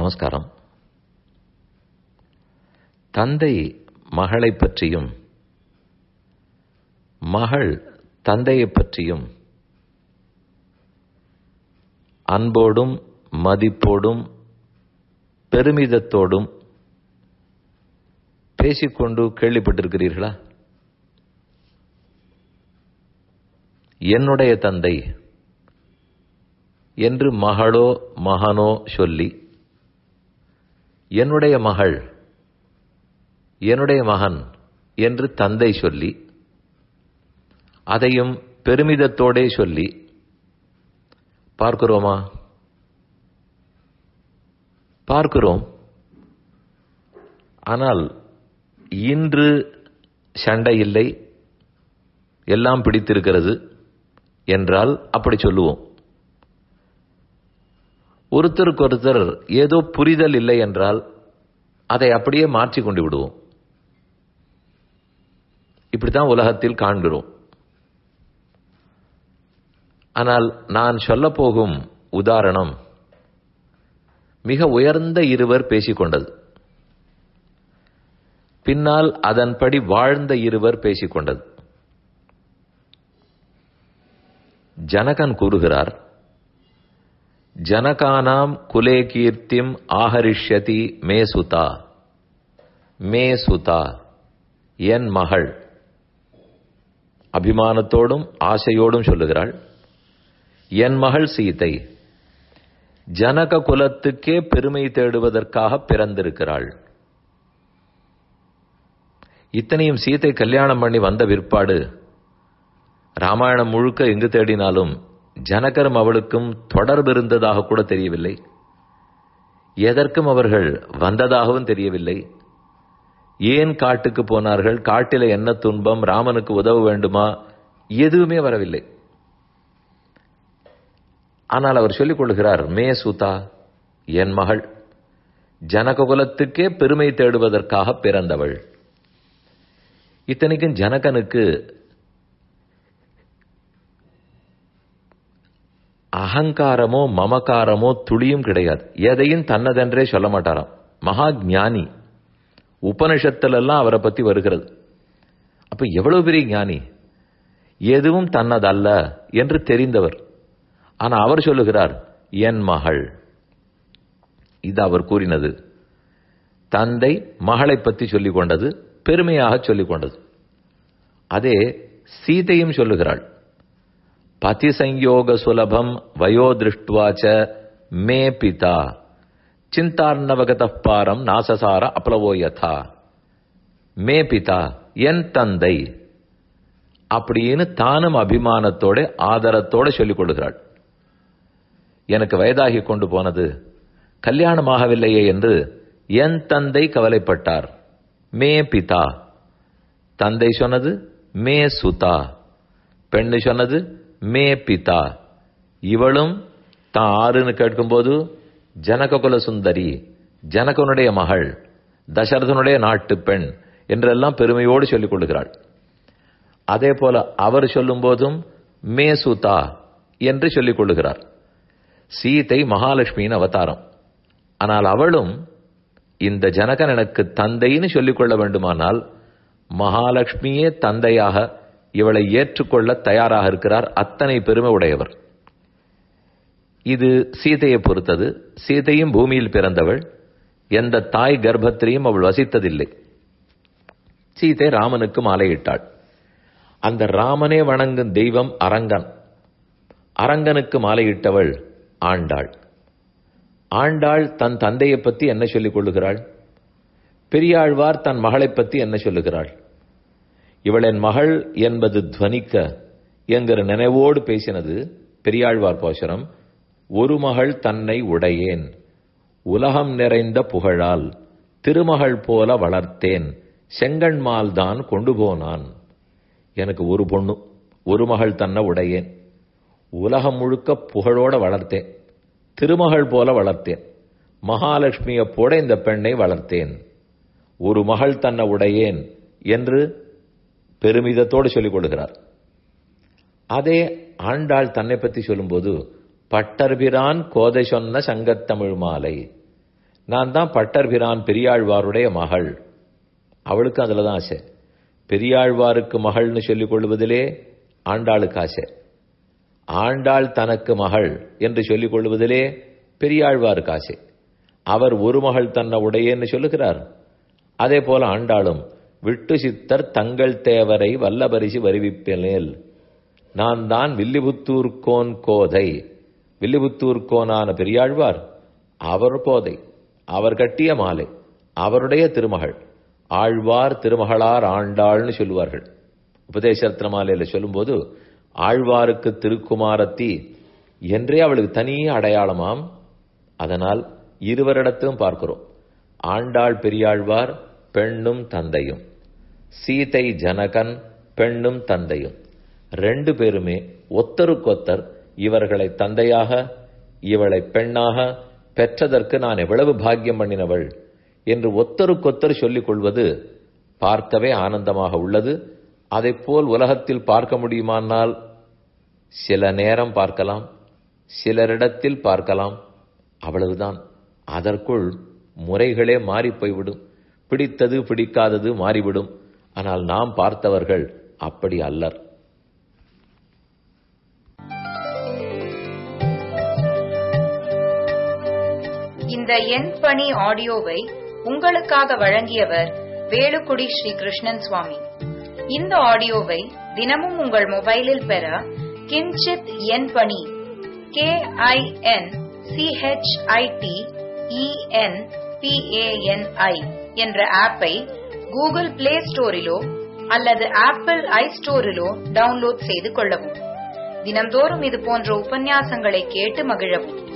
நமஸ்காரம் தந்தை மகளைப் பற்றியும் மகள் தந்தையைப் பற்றியும் அன்போடும் மதிப்போடும் பெருமிதத்தோடும் பேசிக்கொண்டு கேள்விப்பட்டிருக்கிறீர்களா என்னுடைய தந்தை என்று மகளோ மகனோ சொல்லி என்னுடைய மகள் என்னுடைய மகன் என்று தந்தை சொல்லி அதையும் பெருமிதத்தோடே சொல்லி பார்க்கிறோமா பார்க்கிறோம் ஆனால் இன்று சண்டை இல்லை எல்லாம் பிடித்திருக்கிறது என்றால் அப்படி சொல்லுவோம் ஒருத்தருக்கொருத்தர் ஏதோ புரிதல் இல்லை என்றால் அதை அப்படியே மாற்றி கொண்டு விடுவோம் இப்படித்தான் உலகத்தில் காண்கிறோம் ஆனால் நான் சொல்ல போகும் உதாரணம் மிக உயர்ந்த இருவர் பேசிக்கொண்டது பின்னால் அதன்படி வாழ்ந்த இருவர் பேசிக்கொண்டது ஜனகன் கூறுகிறார் ஜனகானாம் குலே கீர்த்திம் ஆஹரிஷ்யதி மே சுதா மே சுதா என் மகள் அபிமானத்தோடும் ஆசையோடும் சொல்லுகிறாள் என் மகள் சீதை ஜனக குலத்துக்கே பெருமை தேடுவதற்காக பிறந்திருக்கிறாள் இத்தனையும் சீதை கல்யாணம் பண்ணி வந்த பிற்பாடு ராமாயணம் முழுக்க எங்கு தேடினாலும் ஜனகரும் அவளுக்கும் தொடர்பு இருந்ததாக கூட தெரியவில்லை எதற்கும் அவர்கள் வந்ததாகவும் தெரியவில்லை ஏன் காட்டுக்கு போனார்கள் காட்டில என்ன துன்பம் ராமனுக்கு உதவ வேண்டுமா எதுவுமே வரவில்லை ஆனால் அவர் சொல்லிக் கொள்கிறார் மே சுதா என் மகள் ஜனககுலத்துக்கே பெருமை தேடுவதற்காக பிறந்தவள் இத்தனைக்கும் ஜனகனுக்கு அகங்காரமோ மமகாரமோ துளியும் கிடையாது எதையும் தன்னதென்றே சொல்ல மாட்டாராம் மகா ஞானி உபனிஷத்திலெல்லாம் அவரை பத்தி வருகிறது அப்ப எவ்வளவு பெரிய ஞானி எதுவும் தன்னதல்ல என்று தெரிந்தவர் ஆனா அவர் சொல்லுகிறார் என் மகள் இது அவர் கூறினது தந்தை மகளை பற்றி சொல்லிக் கொண்டது பெருமையாக சொல்லிக் கொண்டது அதே சீதையும் சொல்லுகிறாள் பதி சங்கயோக சுலபம் வயோ திருஷ்டுவாச்ச மே பிதா சிந்தார்ணவகத பாரம் நாசசார அப்ளவோ யதா மே பிதா என் தந்தை அப்படின்னு தானும் அபிமானத்தோட ஆதரத்தோட சொல்லிக் கொள்கிறாள் எனக்கு வயதாகி கொண்டு போனது கல்யாணமாகவில்லையே என்று என் தந்தை கவலைப்பட்டார் மே பிதா தந்தை சொன்னது மே சுதா பெண்ணு சொன்னது மே பிதா இவளும் தான் ஆறுன்னு கேட்கும்போது ஜனககுல சுந்தரி ஜனகனுடைய மகள் தசரதனுடைய நாட்டு பெண் என்றெல்லாம் பெருமையோடு சொல்லிக் கொள்கிறாள் அதே போல அவர் சொல்லும் போதும் மே சுதா என்று சொல்லிக் கொள்ளுகிறார் சீதை மகாலட்சுமியின் அவதாரம் ஆனால் அவளும் இந்த ஜனகன் எனக்கு தந்தைன்னு சொல்லிக் கொள்ள வேண்டுமானால் மகாலட்சுமியே தந்தையாக இவளை ஏற்றுக்கொள்ள தயாராக இருக்கிறார் அத்தனை பெருமை உடையவர் இது சீதையை பொறுத்தது சீதையும் பூமியில் பிறந்தவள் எந்த தாய் கர்ப்பத்திலையும் அவள் வசித்ததில்லை சீதை ராமனுக்கு மாலையிட்டாள் அந்த ராமனே வணங்கும் தெய்வம் அரங்கன் அரங்கனுக்கு மாலையிட்டவள் ஆண்டாள் ஆண்டாள் தன் தந்தையை பற்றி என்ன சொல்லிக் கொள்ளுகிறாள் பெரியாழ்வார் தன் மகளை பற்றி என்ன சொல்லுகிறாள் இவள் என் மகள் என்பது துவனிக்க என்கிற நினைவோடு பேசினது பெரியாழ்வார் போஷரம் ஒரு மகள் தன்னை உடையேன் உலகம் நிறைந்த புகழால் திருமகள் போல வளர்த்தேன் செங்கண்மால் தான் கொண்டு போனான் எனக்கு ஒரு பொண்ணு ஒரு மகள் தன்னை உடையேன் உலகம் முழுக்க புகழோட வளர்த்தேன் திருமகள் போல வளர்த்தேன் மகாலட்சுமியை போட இந்த பெண்ணை வளர்த்தேன் ஒரு மகள் தன்னை உடையேன் என்று பெருமிதத்தோடு சொல்லிக் கொள்கிறார் அதே ஆண்டாள் தன்னை பற்றி சொல்லும்போது பட்டர்பிரான் கோதை சொன்ன சங்கத்தமிழ் மாலை நான் தான் பட்டர்பிரான் பெரியாழ்வாருடைய மகள் அவளுக்கு அதுல தான் ஆசை பெரியாழ்வாருக்கு மகள்னு சொல்லிக் கொள்வதிலே ஆண்டாளுக்கு ஆசை ஆண்டாள் தனக்கு மகள் என்று சொல்லிக் கொள்வதிலே பெரியாழ்வாருக்கு ஆசை அவர் ஒரு மகள் தன்னை உடையன்னு சொல்லுகிறார் அதே போல ஆண்டாளும் விட்டு சித்தர் தங்கள் தேவரை வல்லபரிசி வருவிப்பேல் நான் தான் வில்லிபுத்தூர்கோன் கோதை வில்லிபுத்தூர்கோனான பெரியாழ்வார் அவர் போதை அவர் கட்டிய மாலை அவருடைய திருமகள் ஆழ்வார் திருமகளார் ஆண்டாள்னு சொல்லுவார்கள் உபதேசரத்ன மாலையில சொல்லும்போது ஆழ்வாருக்கு திருக்குமாரத்தி என்றே அவளுக்கு தனி அடையாளமாம் அதனால் இருவரிடத்திலும் பார்க்கிறோம் ஆண்டாள் பெரியாழ்வார் பெண்ணும் தந்தையும் சீதை ஜனகன் பெண்ணும் தந்தையும் ரெண்டு பேருமே ஒத்தருக்கொத்தர் இவர்களை தந்தையாக இவளை பெண்ணாக பெற்றதற்கு நான் எவ்வளவு பாக்கியம் பண்ணினவள் என்று ஒத்தருக்கொத்தர் சொல்லிக் கொள்வது பார்க்கவே ஆனந்தமாக உள்ளது போல் உலகத்தில் பார்க்க முடியுமானால் சில நேரம் பார்க்கலாம் சிலரிடத்தில் பார்க்கலாம் அவ்வளவுதான் அதற்குள் முறைகளே மாறி போய்விடும் பிடித்தது பிடிக்காதது மாறிவிடும் ஆனால் நாம் பார்த்தவர்கள் அப்படி அல்லர் இந்த எண் பணி ஆடியோவை உங்களுக்காக வழங்கியவர் வேலுக்குடி ஸ்ரீ கிருஷ்ணன் சுவாமி இந்த ஆடியோவை தினமும் உங்கள் மொபைலில் பெற கிஞ்சித் எண் பணி கே ஐ என் சிஹெச்ஐடி இஎன் பிஏஎன்ஐ என்ற ஆப்பை கூகுள் பிளே ஸ்டோரிலோ அல்லது ஆப்பிள் ஐ ஸ்டோரிலோ டவுன்லோட் செய்து கொள்ளவும் தினம்தோறும் இது போன்ற உபன்யாசங்களை கேட்டு மகிழவும்